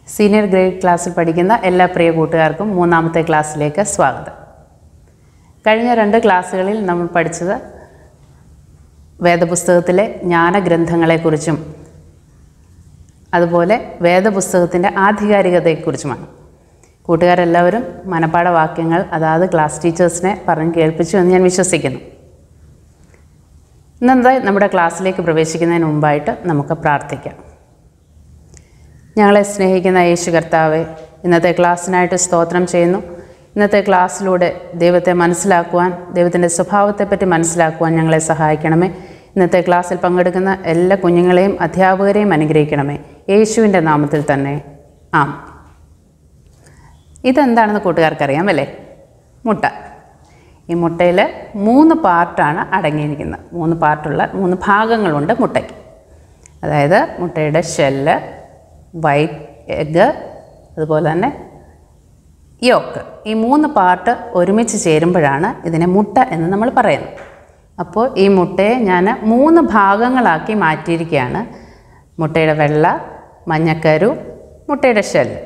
senior grade ക്ലാസ്സിൽ പഠിക്കുന്ന എല്ലാ പ്രിയ കൂട്ടുകാർക്കും മൂന്നാമത്തെ ക്ലാസ്സിലേക്ക് സ്വാഗതം കഴിഞ്ഞ രണ്ട് ക്ലാസ്സുകളിൽ നമ്മൾ പഠിച്ചത് വേദപുസ്തകത്തിലെ ജ്ഞാനഗ്രന്ഥങ്ങളെക്കുറിച്ചും അതുപോലെ വേദപുസ്തകത്തിൻ്റെ ആധികാരികതയെക്കുറിച്ചുമാണ് കൂട്ടുകാരെല്ലാവരും മനപ്പാഠ വാക്യങ്ങൾ അതാത് ക്ലാസ് ടീച്ചേഴ്സിനെ പറഞ്ഞ് കേൾപ്പിച്ചു എന്ന് ഞാൻ വിശ്വസിക്കുന്നു ഇന്നത്തെ നമ്മുടെ ക്ലാസ്സിലേക്ക് പ്രവേശിക്കുന്നതിന് മുമ്പായിട്ട് നമുക്ക് പ്രാർത്ഥിക്കാം ഞങ്ങളെ സ്നേഹിക്കുന്ന യേശു കർത്താവെ ഇന്നത്തെ ക്ലാസ്സിനായിട്ട് സ്തോത്രം ചെയ്യുന്നു ഇന്നത്തെ ക്ലാസ്സിലൂടെ ദൈവത്തെ മനസ്സിലാക്കുവാൻ ദൈവത്തിൻ്റെ സ്വഭാവത്തെപ്പറ്റി മനസ്സിലാക്കുവാൻ ഞങ്ങളെ സഹായിക്കണമേ ഇന്നത്തെ ക്ലാസ്സിൽ പങ്കെടുക്കുന്ന എല്ലാ കുഞ്ഞുങ്ങളെയും അധ്യാപകരെയും അനുഗ്രഹിക്കണമേ യേശുവിൻ്റെ നാമത്തിൽ തന്നെ ആം ഇതെന്താണെന്ന് കൂട്ടുകാർക്കറിയാം അല്ലേ മുട്ട ഈ മുട്ടയിൽ മൂന്ന് പാർട്ടാണ് അടങ്ങിയിരിക്കുന്നത് മൂന്ന് പാർട്ടുള്ള മൂന്ന് ഭാഗങ്ങളുണ്ട് മുട്ടയ്ക്ക് അതായത് മുട്ടയുടെ ഷെല്ല് വൈറ്റ് എഗ്ഗ് അതുപോലെ തന്നെ യോക്ക് ഈ മൂന്ന് പാർട്ട് ഒരുമിച്ച് ചേരുമ്പോഴാണ് ഇതിനെ മുട്ട എന്ന് നമ്മൾ പറയുന്നത് അപ്പോൾ ഈ മുട്ടയെ ഞാൻ മൂന്ന് ഭാഗങ്ങളാക്കി മാറ്റിയിരിക്കുകയാണ് മുട്ടയുടെ വെള്ള മഞ്ഞക്കരു മുട്ടയുടെ ഷെല്ല്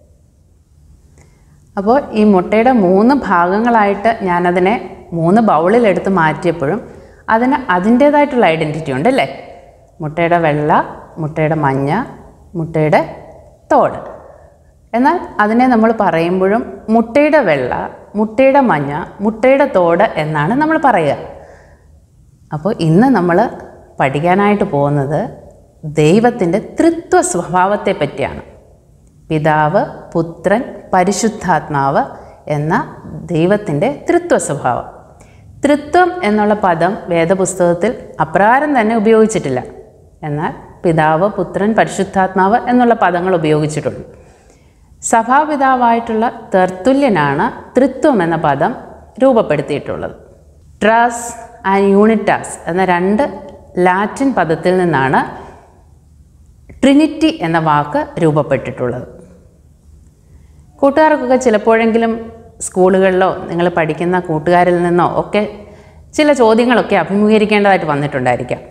അപ്പോൾ ഈ മുട്ടയുടെ മൂന്ന് ഭാഗങ്ങളായിട്ട് ഞാനതിനെ മൂന്ന് ബൗളിലെടുത്ത് മാറ്റിയപ്പോഴും അതിന് അതിൻ്റേതായിട്ടുള്ള ഐഡൻറ്റിറ്റി ഉണ്ട് അല്ലേ മുട്ടയുടെ വെള്ള മുട്ടയുടെ മഞ്ഞ മുട്ടയുടെ തോട് എന്നാൽ അതിനെ നമ്മൾ പറയുമ്പോഴും മുട്ടയുടെ വെള്ള മുട്ടയുടെ മഞ്ഞ മുട്ടയുടെ തോട് എന്നാണ് നമ്മൾ പറയുക അപ്പോൾ ഇന്ന് നമ്മൾ പഠിക്കാനായിട്ട് പോകുന്നത് ദൈവത്തിൻ്റെ തൃത്വ സ്വഭാവത്തെ പറ്റിയാണ് പിതാവ് പുത്രൻ പരിശുദ്ധാത്മാവ് എന്ന ദൈവത്തിൻ്റെ തൃത്വ സ്വഭാവം തൃത്വം എന്നുള്ള പദം വേദപുസ്തകത്തിൽ അപ്രകാരം തന്നെ ഉപയോഗിച്ചിട്ടില്ല എന്നാൽ പിതാവ് പുത്രൻ പരിശുദ്ധാത്മാവ് എന്നുള്ള പദങ്ങൾ ഉപയോഗിച്ചിട്ടുണ്ട് സഭാപിതാവായിട്ടുള്ള തെർത്തുല്യനാണ് തൃത്വം എന്ന പദം രൂപപ്പെടുത്തിയിട്ടുള്ളത് ട്രാസ് ആൻഡ് യൂണിറ്റാസ് എന്ന രണ്ട് ലാറ്റിൻ പദത്തിൽ നിന്നാണ് ട്രിനിറ്റി എന്ന വാക്ക് രൂപപ്പെട്ടിട്ടുള്ളത് കൂട്ടുകാർക്കൊക്കെ ചിലപ്പോഴെങ്കിലും സ്കൂളുകളിലോ നിങ്ങൾ പഠിക്കുന്ന കൂട്ടുകാരിൽ നിന്നോ ഒക്കെ ചില ചോദ്യങ്ങളൊക്കെ അഭിമുഖീകരിക്കേണ്ടതായിട്ട് വന്നിട്ടുണ്ടായിരിക്കാം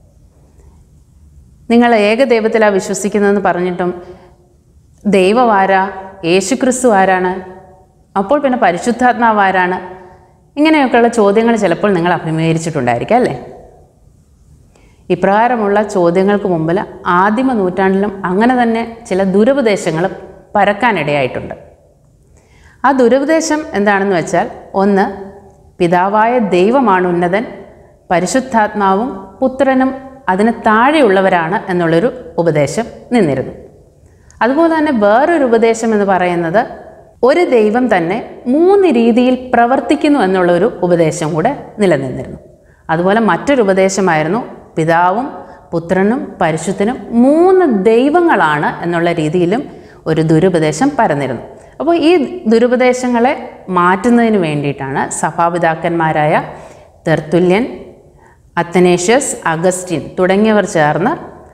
നിങ്ങൾ ഏകദൈവത്തിലാണ് വിശ്വസിക്കുന്നതെന്ന് പറഞ്ഞിട്ടും ദൈവം ആരാ യേശുക്രിസ്തു ആരാണ് അപ്പോൾ പിന്നെ പരിശുദ്ധാത്മാവ് ആരാണ് ഇങ്ങനെയൊക്കെയുള്ള ചോദ്യങ്ങൾ ചിലപ്പോൾ നിങ്ങൾ അഭിമുഖീകരിച്ചിട്ടുണ്ടായിരിക്കാം അല്ലേ ഇപ്രകാരമുള്ള ചോദ്യങ്ങൾക്ക് മുമ്പിൽ ആദിമ നൂറ്റാണ്ടിലും അങ്ങനെ തന്നെ ചില ദുരുപദേശങ്ങൾ പരക്കാനിടയായിട്ടുണ്ട് ആ ദുരുപദേശം എന്താണെന്ന് വെച്ചാൽ ഒന്ന് പിതാവായ ദൈവമാണ് ഉന്നതൻ പരിശുദ്ധാത്മാവും പുത്രനും അതിന് താഴെയുള്ളവരാണ് എന്നുള്ളൊരു ഉപദേശം നിന്നിരുന്നു അതുപോലെ തന്നെ വേറൊരു ഉപദേശം എന്ന് പറയുന്നത് ഒരു ദൈവം തന്നെ മൂന്ന് രീതിയിൽ പ്രവർത്തിക്കുന്നു എന്നുള്ളൊരു ഉപദേശം കൂടെ നിലനിന്നിരുന്നു അതുപോലെ മറ്റൊരു ഉപദേശമായിരുന്നു പിതാവും പുത്രനും പരിശുദ്ധനും മൂന്ന് ദൈവങ്ങളാണ് എന്നുള്ള രീതിയിലും ഒരു ദുരുപദേശം പരന്നിരുന്നു അപ്പോൾ ഈ ദുരുപദേശങ്ങളെ മാറ്റുന്നതിന് വേണ്ടിയിട്ടാണ് സഭാപിതാക്കന്മാരായ തെർത്തുല്യൻ അത്തനേഷ്യസ് അഗസ്റ്റിൻ തുടങ്ങിയവർ ചേർന്ന്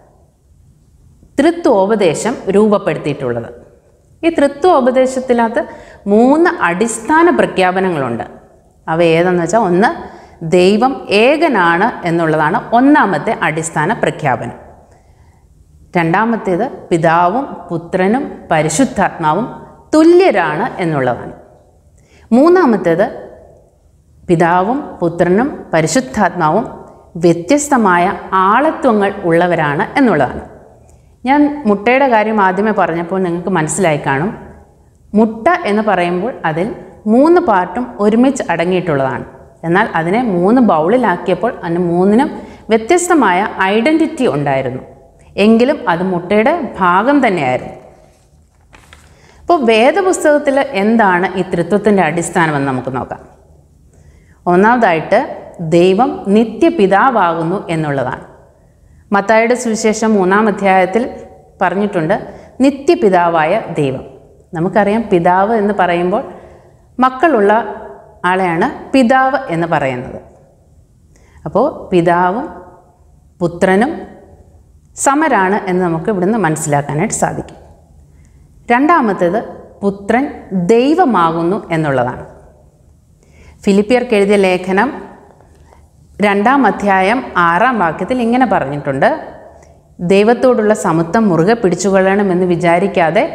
തൃത്വോപദേശം രൂപപ്പെടുത്തിയിട്ടുള്ളത് ഈ തൃത്വോപദേശത്തിനകത്ത് മൂന്ന് അടിസ്ഥാന പ്രഖ്യാപനങ്ങളുണ്ട് അവ ഏതെന്ന് വെച്ചാൽ ഒന്ന് ദൈവം ഏകനാണ് എന്നുള്ളതാണ് ഒന്നാമത്തെ അടിസ്ഥാന പ്രഖ്യാപനം രണ്ടാമത്തേത് പിതാവും പുത്രനും പരിശുദ്ധാത്മാവും തുല്യരാണ് എന്നുള്ളതാണ് മൂന്നാമത്തേത് പിതാവും പുത്രനും പരിശുദ്ധാത്മാവും വ്യത്യസ്തമായ ആളത്വങ്ങൾ ഉള്ളവരാണ് എന്നുള്ളതാണ് ഞാൻ മുട്ടയുടെ കാര്യം ആദ്യമേ പറഞ്ഞപ്പോൾ നിങ്ങൾക്ക് മനസ്സിലായി കാണും മുട്ട എന്ന് പറയുമ്പോൾ അതിൽ മൂന്ന് പാർട്ടും ഒരുമിച്ച് അടങ്ങിയിട്ടുള്ളതാണ് എന്നാൽ അതിനെ മൂന്ന് ബൗളിലാക്കിയപ്പോൾ അതിന് മൂന്നിനും വ്യത്യസ്തമായ ഐഡൻറ്റിറ്റി ഉണ്ടായിരുന്നു എങ്കിലും അത് മുട്ടയുടെ ഭാഗം തന്നെയായിരുന്നു അപ്പോൾ വേദപുസ്തകത്തിൽ എന്താണ് ഈ തൃത്വത്തിൻ്റെ അടിസ്ഥാനമെന്ന് നമുക്ക് നോക്കാം ഒന്നാമതായിട്ട് ദൈവം നിത്യപിതാവാകുന്നു എന്നുള്ളതാണ് മത്തായുടെ സുവിശേഷം മൂന്നാം അധ്യായത്തിൽ പറഞ്ഞിട്ടുണ്ട് നിത്യപിതാവായ ദൈവം നമുക്കറിയാം പിതാവ് എന്ന് പറയുമ്പോൾ മക്കളുള്ള ആളെയാണ് പിതാവ് എന്ന് പറയുന്നത് അപ്പോൾ പിതാവും പുത്രനും സമരാണ് എന്ന് നമുക്ക് ഇവിടുന്ന് മനസ്സിലാക്കാനായിട്ട് സാധിക്കും രണ്ടാമത്തേത് പുത്രൻ ദൈവമാകുന്നു എന്നുള്ളതാണ് ഫിലിപ്പിയർക്ക് എഴുതിയ ലേഖനം രണ്ടാം അധ്യായം ആറാം വാക്യത്തിൽ ഇങ്ങനെ പറഞ്ഞിട്ടുണ്ട് ദൈവത്തോടുള്ള സമത്വം മുറുകെ പിടിച്ചുകൊള്ളണമെന്ന് വിചാരിക്കാതെ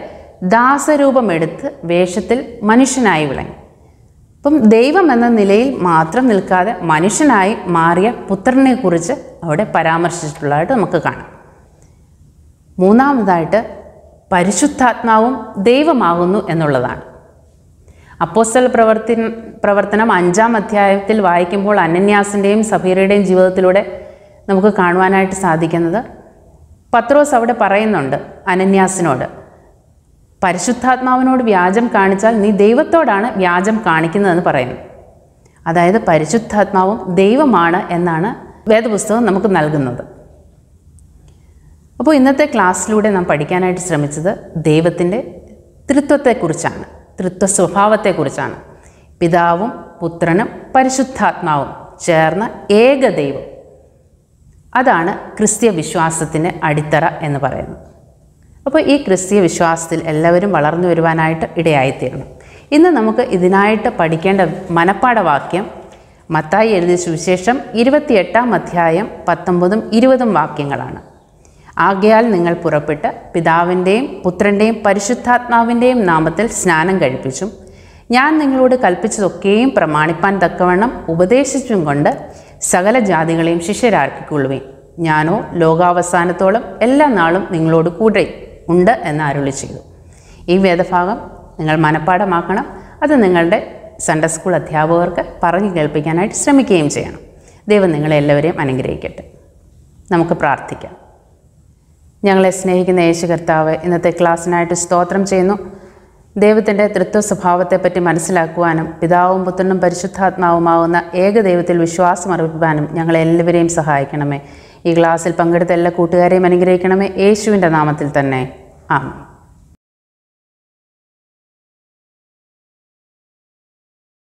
ദാസരൂപമെടുത്ത് വേഷത്തിൽ മനുഷ്യനായി വിളങ്ങി അപ്പം ദൈവം എന്ന നിലയിൽ മാത്രം നിൽക്കാതെ മനുഷ്യനായി മാറിയ പുത്രനെക്കുറിച്ച് അവിടെ പരാമർശിച്ചിട്ടുള്ളതായിട്ട് നമുക്ക് കാണാം മൂന്നാമതായിട്ട് പരിശുദ്ധാത്മാവും ദൈവമാകുന്നു എന്നുള്ളതാണ് അപ്പോസ്തല പ്രവർത്തി പ്രവർത്തനം അഞ്ചാം അധ്യായത്തിൽ വായിക്കുമ്പോൾ അനന്യാസിൻ്റെയും സഫീറയുടെയും ജീവിതത്തിലൂടെ നമുക്ക് കാണുവാനായിട്ട് സാധിക്കുന്നത് പത്രോസ് അവിടെ പറയുന്നുണ്ട് അനന്യാസിനോട് പരിശുദ്ധാത്മാവിനോട് വ്യാജം കാണിച്ചാൽ നീ ദൈവത്തോടാണ് വ്യാജം കാണിക്കുന്നതെന്ന് പറയുന്നു അതായത് പരിശുദ്ധാത്മാവും ദൈവമാണ് എന്നാണ് വേദപുസ്തകം നമുക്ക് നൽകുന്നത് അപ്പോൾ ഇന്നത്തെ ക്ലാസ്സിലൂടെ നാം പഠിക്കാനായിട്ട് ശ്രമിച്ചത് ദൈവത്തിൻ്റെ ത്രിത്വത്തെക്കുറിച്ചാണ് ത്രിത്വ സ്വഭാവത്തെക്കുറിച്ചാണ് പിതാവും പുത്രനും പരിശുദ്ധാത്മാവും ചേർന്ന ഏക ദൈവം അതാണ് ക്രിസ്തീയ വിശ്വാസത്തിൻ്റെ അടിത്തറ എന്ന് പറയുന്നത് അപ്പോൾ ഈ ക്രിസ്തീയ വിശ്വാസത്തിൽ എല്ലാവരും വളർന്നു വരുവാനായിട്ട് ഇടയായിത്തീരണം ഇന്ന് നമുക്ക് ഇതിനായിട്ട് പഠിക്കേണ്ട മനപ്പാഠവാക്യം മത്തായി എഴുതിയ സുവിശേഷം ഇരുപത്തിയെട്ടാം അധ്യായം പത്തൊമ്പതും ഇരുപതും വാക്യങ്ങളാണ് ആകയാൽ നിങ്ങൾ പുറപ്പെട്ട് പിതാവിൻ്റെയും പുത്രൻ്റെയും പരിശുദ്ധാത്മാവിൻ്റെയും നാമത്തിൽ സ്നാനം കഴിപ്പിച്ചും ഞാൻ നിങ്ങളോട് കൽപ്പിച്ചതൊക്കെയും പ്രമാണിപ്പാൻ തക്കവണ്ണം ഉപദേശിച്ചും കൊണ്ട് സകല ജാതികളെയും ശിഷ്യരാക്കിക്കൊള്ളുവേൻ ഞാനോ ലോകാവസാനത്തോളം എല്ലാ നാളും നിങ്ങളോട് കൂടെ ഉണ്ട് എന്ന് അരുളി ചെയ്തു ഈ വേദഭാഗം നിങ്ങൾ മനഃപ്പാഠമാക്കണം അത് നിങ്ങളുടെ സൺഡേ സ്കൂൾ അധ്യാപകർക്ക് പറഞ്ഞു കേൾപ്പിക്കാനായിട്ട് ശ്രമിക്കുകയും ചെയ്യണം ദൈവം നിങ്ങളെല്ലാവരെയും അനുഗ്രഹിക്കട്ടെ നമുക്ക് പ്രാർത്ഥിക്കാം ഞങ്ങളെ സ്നേഹിക്കുന്ന യേശു കർത്താവ് ഇന്നത്തെ ക്ലാസ്സിനായിട്ട് സ്തോത്രം ചെയ്യുന്നു ദൈവത്തിൻ്റെ തൃത്വ സ്വഭാവത്തെപ്പറ്റി മനസ്സിലാക്കുവാനും പിതാവും പുത്രനും പരിശുദ്ധാത്മാവുമാവുന്ന ഏക ദൈവത്തിൽ വിശ്വാസം അർപ്പിക്കാനും ഞങ്ങളെല്ലാവരെയും സഹായിക്കണമേ ഈ ക്ലാസ്സിൽ പങ്കെടുത്ത എല്ലാ കൂട്ടുകാരെയും അനുഗ്രഹിക്കണമേ യേശുവിൻ്റെ നാമത്തിൽ തന്നെ ആമേൻ